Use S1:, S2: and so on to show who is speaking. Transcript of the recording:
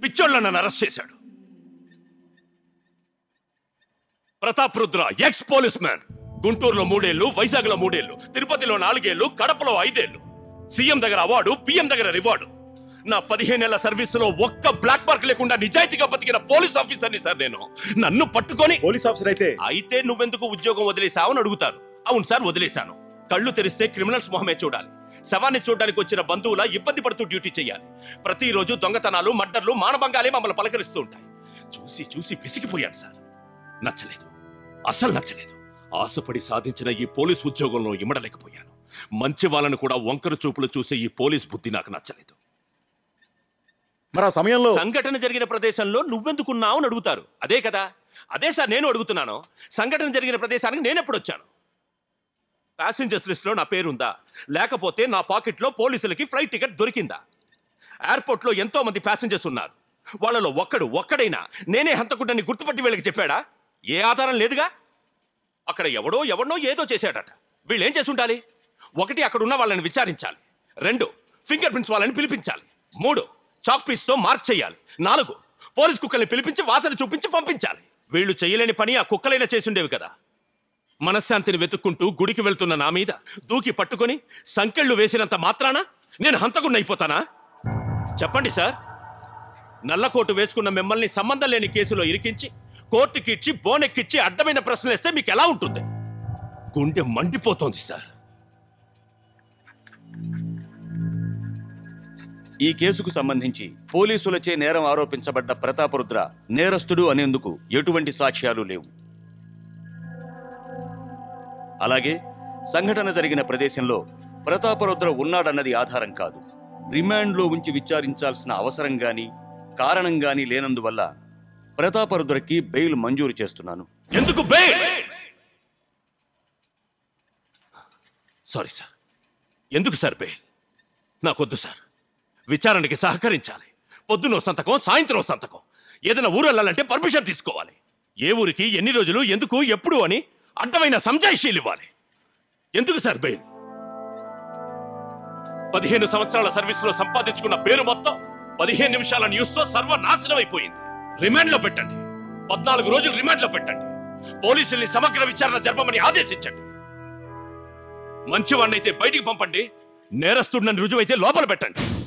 S1: పిచ్చోళ్ళ నన్ను అరెస్ట్ చేశాడు Pratap Rudra ex policeman గుంటూరులో మూడేళ్లు వైజాగ్లో మూడేళ్లు తిరుపతిలో నాలుగేళ్లు కడపలో ఐదేళ్లు సీఎం దగ్గర అవార్డు పిఎం దగ్గర రివార్డు నా పదిహేనేళ్ల సర్వీసులో ఒక్క బ్లాక్ మార్క్ లేకుండా నిజాయితీగా బతికిన పోలీస్ ఆఫీసర్ని సార్ నేను నన్ను పట్టుకొని
S2: పోలీస్ ఆఫీసర్ అయితే
S1: అయితే నువ్వెందుకు ఉద్యోగం వదిలేసావు అని అడుగుతారు అవును సార్ వదిలేశాను కళ్ళు తెరిస్తే క్రిమినల్స్ మొహమే చూడాలి శవాన్ని చూడడానికి వచ్చిన బంధువుల ఇబ్బంది పడుతూ డ్యూటీ చేయాలి ప్రతిరోజు దొంగతనాలు మర్డర్లు మానభంగాలే మమ్మల్ని పలకరిస్తూ ఉంటాయి చూసి చూసి విసిగిపోయాను సార్ నచ్చలేదు అసలు నచ్చలేదు ఆశపడి సాధించిన ఈ పోలీస్ ఉద్యోగంలో ఇమడలేకపోయాను మంచి వాళ్ళను కూడా వంకర చూపులు చూసే ఈ పోలీస్ బుద్ధి నాకు నచ్చలేదు
S2: మరి ఆ సమయంలో
S1: సంఘటన జరిగిన ప్రదేశంలో నువ్వెందుకున్నావు అని అడుగుతారు అదే కదా అదే సార్ నేను అడుగుతున్నాను సంఘటన జరిగిన ప్రదేశానికి నేను ఎప్పుడు వచ్చాను ప్యాసింజర్స్ లిస్ట్లో నా పేరుందా లేకపోతే నా పాకెట్లో పోలీసులకి ఫ్లైట్ టికెట్ దొరికిందా ఎయిర్పోర్ట్లో ఎంతో మంది ప్యాసింజర్స్ ఉన్నారు వాళ్ళలో ఒక్కడు ఒక్కడైనా నేనే హంతకుడని గుర్తుపట్టి వీళ్ళకి చెప్పాడా ఏ ఆధారం లేదుగా అక్కడ ఎవడో ఎవడనో ఏదో చేశాడట వీళ్ళు ఏం చేసి ఉండాలి ఒకటి అక్కడ ఉన్న వాళ్ళని విచారించాలి రెండు ఫింగర్ ప్రింట్స్ వాళ్ళని పిలిపించాలి మూడు చాక్ పీస్ తో మార్క్ చేయాలి నాలుగు పోలీస్ కుక్కల్ని పిలిపించి వాసన చూపించి పంపించాలి వీళ్ళు చేయలేని పని ఆ కుక్కలైనా చేసుండేవి కదా మనశ్శాంతిని వెతుక్కుంటూ గుడికి వెళ్తున్న నా మీద దూకి పట్టుకొని సంకెళ్ళు వేసినంత మాత్రాన నేను హంతకున్నైపోతానా చెప్పండి సార్ నల్లకోటు వేసుకున్న మిమ్మల్ని సంబంధం లేని కేసులో ఇరికించి కోర్టుకి ఇచ్చి బోనెక్కిచ్చి అడ్డమైన ప్రశ్నలు వేస్తే మీకు ఎలా ఉంటుంది గుండె మండిపోతోంది సార్
S3: ఈ కేసుకు సంబంధించి పోలీసులచే నేరం ఆరోపించబడ్డ ప్రతాపరుద్ర నేరస్తుడు అనేందుకు ఎటువంటి సాక్ష్యాలు లేవు అలాగే సంఘటన జరిగిన ప్రదేశంలో ప్రతాపరుద్ర ఉన్నాడన్నది ఆధారం కాదు రిమాండ్లో ఉంచి విచారించాల్సిన అవసరం గాని కారణం గాని లేనందువల్ల ప్రతాపరుద్రకి బెయిల్ మంజూరు చేస్తున్నాను
S1: ఎందుకు బెయిల్ సారీ సార్ ఎందుకు సార్ బెయిల్ నాకొద్దు సార్ విచారణకి సహకరించాలి పొద్దునో సంతకం సాయంత్రం సంతకం ఏదైనా ఊరు వెళ్ళాలంటే పర్మిషన్ తీసుకోవాలి ఏ ఊరికి ఎన్ని రోజులు ఎందుకు ఎప్పుడు అని అడ్డమైన సంజాయిషీలు ఇవ్వాలి ఎందుకు సార్ బెయిల్ పదిహేను సంవత్సరాల సర్వీసులో సంపాదించుకున్న పేరు మొత్తం పదిహేను నిమిషాల న్యూస్ తో సర్వనాశనం అయిపోయింది రిమాండ్ లో పెట్టండి పద్నాలుగు రోజులు రిమాండ్ లో పెట్టండి పోలీసుల్ని సమగ్ర విచారణ జరపమని ఆదేశించండి మంచివాడినైతే బయటికి పంపండి నేరస్తుడిని రుజువైతే లోపల పెట్టండి